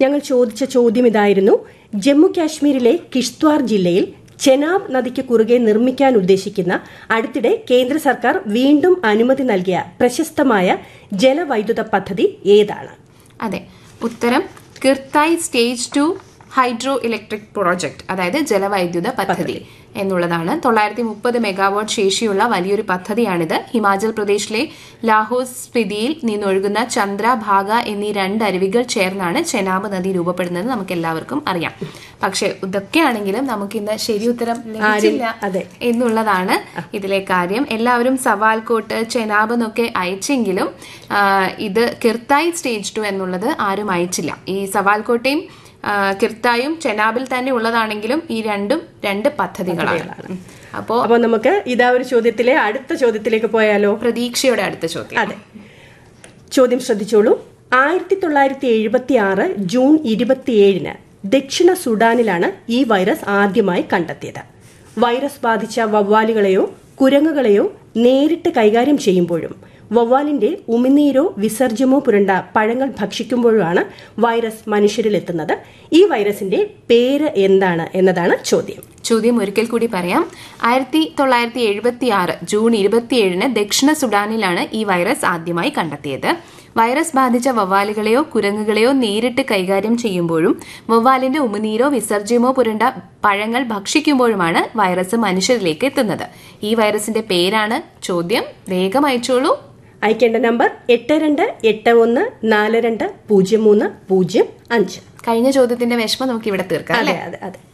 ഞങ്ങൾ ചോദിച്ച ചോദ്യം ഇതായിരുന്നു ജമ്മു കാശ്മീരിലെ കിഷ്ത്വാർ ജില്ലയിൽ ചെനാബ് നദിക്ക് കുറുകെ നിർമ്മിക്കാൻ ഉദ്ദേശിക്കുന്ന അടുത്തിടെ കേന്ദ്ര സർക്കാർ വീണ്ടും അനുമതി നൽകിയ പ്രശസ്തമായ ജലവൈദ്യുത പദ്ധതി ഏതാണ് അതെ ഉത്തരം കിർത്തായ് stage two hydro electric project അതായത് ജലവൈദ്യുത പദ്ധതി എന്നുള്ളതാണ് തൊള്ളായിരത്തി മുപ്പത് മെഗാവാട്ട് ശേഷിയുള്ള വലിയൊരു പദ്ധതിയാണിത് ഹിമാചൽ പ്രദേശിലെ ലാഹോർ സ്പിതിയിൽ നിന്നൊഴുകുന്ന ചന്ദ്ര ഭാഗ എന്നീ രണ്ട് അരുവികൾ ചേർന്നാണ് ചെനാബ് നദി രൂപപ്പെടുന്നത് നമുക്ക് എല്ലാവർക്കും അറിയാം പക്ഷെ ഇതൊക്കെയാണെങ്കിലും നമുക്ക് ഇന്ന് ശരി ഉത്തരം ലഭിച്ചില്ല അതെ. എന്നുള്ളതാണ് ഇതിലെ കാര്യം എല്ലാവരും സവാൽകോട്ട് ചെനാബ് എന്നൊക്കെ അയച്ചെങ്കിലും ആ, ഇത് കിർത്തായ് സ്റ്റേജ് ടു എന്നുള്ളത് ആരും അയച്ചില്ല ഈ സവാൽകോട്ടയും ആ, കിർത്തായും ചെനാബിൽ തന്നെ ഉള്ളതാണെങ്കിലും ഈ രണ്ടും രണ്ട് പദ്ധതികളാണ് ഉം. അപ്പോ അപ്പോൾ നമുക്ക് ഇതാ ഒരു ചോദ്യത്തിലെ അടുത്ത ചോദ്യത്തിലേക്ക് പോയാലോ പ്രതീക്ഷയുടെ അടുത്ത ചോദ്യം അതെ ചോദ്യം ശ്രദ്ധിച്ചോളൂ ആയിരത്തി തൊള്ളായിരത്തി എഴുപത്തി ആറ് ജൂൺ ഇരുപത്തിയേഴിന് ദക്ഷിണ സുഡാനിലാണ് ഈ വൈറസ് ആദ്യമായി കണ്ടെത്തിയത് വൈറസ് ബാധിച്ച വവ്വാലുകളെയോ കുരങ്ങുകളെയോ നേരിട്ട് കൈകാര്യം ചെയ്യുമ്പോഴും വവ്വാലിന്റെ ഉമിനീരോ വിസർജ്യമോ പുരണ്ട പഴങ്ങൾ ഭക്ഷിക്കുമ്പോഴുമാണ് വൈറസ് മനുഷ്യരിലെത്തുന്നത് ഈ വൈറസിന്റെ പേര് എന്താണ് എന്നതാണ് ചോദ്യം ചോദ്യം ഒരിക്കൽ കൂടി പറയാം ആയിരത്തി തൊള്ളായിരത്തി എഴുപത്തി ആറ് ജൂൺ ഇരുപത്തിയേഴിന് ദക്ഷിണ സുഡാനിലാണ് ഈ വൈറസ് ആദ്യമായി കണ്ടെത്തിയത് വൈറസ് ബാധിച്ച വവ്വാലുകളെയോ കുരങ്ങുകളെയോ നേരിട്ട് കൈകാര്യം ചെയ്യുമ്പോഴും വവ്വാലിന്റെ ഉമിനീരോ വിസർജ്യമോ പുരണ്ട പഴങ്ങൾ ഭക്ഷിക്കുമ്പോഴുമാണ് വൈറസ് മനുഷ്യരിലേക്ക് എത്തുന്നത് ഈ വൈറസിന്റെ പേരാണ് ചോദ്യം വേഗം അയച്ചോളൂ അയക്കേണ്ട നമ്പർ എട്ട് രണ്ട് എട്ട് ഒന്ന് നാല് രണ്ട് പൂജ്യം മൂന്ന് പൂജ്യം അഞ്ച് കഴിഞ്ഞ ചോദ്യത്തിന്റെ വിഷമം നമുക്ക് ഇവിടെ തീർക്കാം അതെ അല്ലേ അതെ അതെ